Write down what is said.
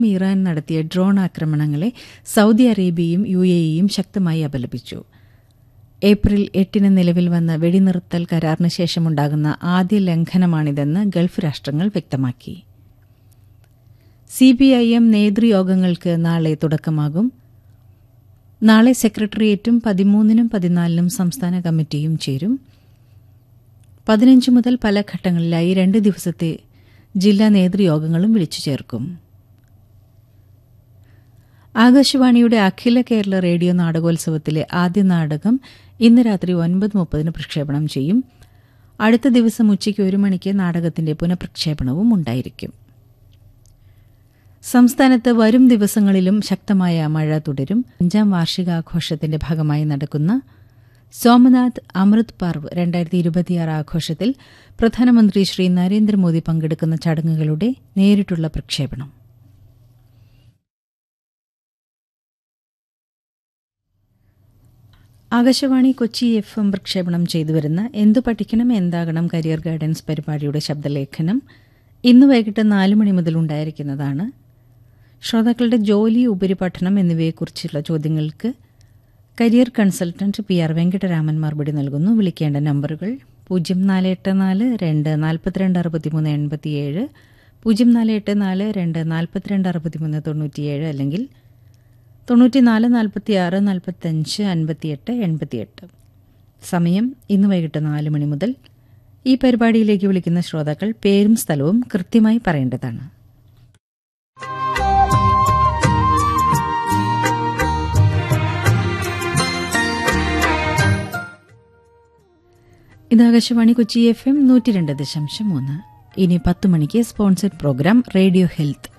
Iran നടത്തിയ drone ആക്രമണങ്ങളെ Saudi അറേബ്യയും U എയും ശക്തമായി അപലപിച്ചു ഏപ്രിൽ എട്ടിന് നിലവിൽ വന്ന വെടിനിർത്തൽ കരാറിന് ശേഷമുണ്ടാകുന്ന ആദ്യ ലംഘനമാണിതെന്ന് ഗൾഫ് രാഷ്ട്രങ്ങൾ വ്യക്തമാക്കി സിപിഐഎം നേതൃയോഗങ്ങൾക്ക് നാളെ തുടക്കമാകും നാളെ സെക്രട്ടേറിയറ്റും പതിമൂന്നിനും പതിനാലിനും സംസ്ഥാന കമ്മിറ്റിയും ചേരും പതിനഞ്ച് മുതൽ പല ഘട്ടങ്ങളിലായി രണ്ട് ദിവസത്തെ ജില്ലാ നേതൃയോഗങ്ങളും വിളിച്ചു ചേർക്കും ആകാശവാണിയുടെ അഖില കേരള റേഡിയോ നാടകോത്സവത്തിലെ ആദ്യ നാടകം ഇന്ന് രാത്രി ഒൻപത് മുപ്പതിന് പ്രക്ഷേപണം ചെയ്യും അടുത്ത ദിവസം ഉച്ചയ്ക്ക് ഒരു മണിക്ക് നാടകത്തിന്റെ പുനഃപ്രക്ഷേപണവും ഉണ്ടായിരിക്കും സംസ്ഥാനത്ത് വരും ദിവസങ്ങളിലും ശക്തമായ മഴ തുടരും അഞ്ചാം വാർഷികാഘോഷത്തിന്റെ ഭാഗമായി നടക്കുന്ന സോമനാഥ് അമൃത് പർവ് രണ്ടായിരത്തി ഇരുപത്തിയാറ് ആഘോഷത്തിൽ പ്രധാനമന്ത്രി ശ്രീ നരേന്ദ്രമോദി പങ്കെടുക്കുന്ന ചടങ്ങുകളുടെ നേരിട്ടുള്ള പ്രക്ഷേപണം ആകാശവാണി കൊച്ചി എഫ് എം പ്രക്ഷേപണം ചെയ്തുവരുന്ന എന്തു പഠിക്കണം എന്താകണം കരിയർ ഗൈഡൻസ് പരിപാടിയുടെ ശബ്ദലേഖനം ഇന്ന് വൈകിട്ട് നാല് മണി മുതൽ ഉണ്ടായിരിക്കുന്നതാണ് ശ്രോതാക്കളുടെ ജോലി ഉപരിപഠനം എന്നിവയെക്കുറിച്ചുള്ള ചോദ്യങ്ങൾക്ക് career consultant P R Venkataraman മറുപടി നൽകുന്നു വിളിക്കേണ്ട നമ്പറുകൾ പൂജ്യം നാല് എട്ട് നാല് രണ്ട് നാൽപ്പത്തിരണ്ട് അറുപത്തിമൂന്ന് എൺപത്തിയേഴ് പൂജ്യം നാല് എട്ട് നാല് രണ്ട് നാൽപ്പത്തിരണ്ട് അറുപത്തിമൂന്ന് തൊണ്ണൂറ്റിയേഴ് അല്ലെങ്കിൽ തൊണ്ണൂറ്റിനാല് നാൽപ്പത്തി ആറ് നാൽപ്പത്തഞ്ച് അൻപത്തിയെട്ട് എൺപത്തിയെട്ട് സമയം ഇന്ന് വൈകിട്ട് നാല് മണി മുതൽ ഈ പരിപാടിയിലേക്ക് വിളിക്കുന്ന ശ്രോതാക്കൾ പേരും സ്ഥലവും കൃത്യമായി പറയേണ്ടതാണ് ഇത് ആകാശവാണി കൊച്ചി എഫ് എം നൂറ്റി രണ്ട് ദശാംശം മൂന്ന് ഇനി പത്ത് മണിക്ക് സ്പോൺസർഡ് പ്രോഗ്രാം റേഡിയോ ഹെൽത്ത്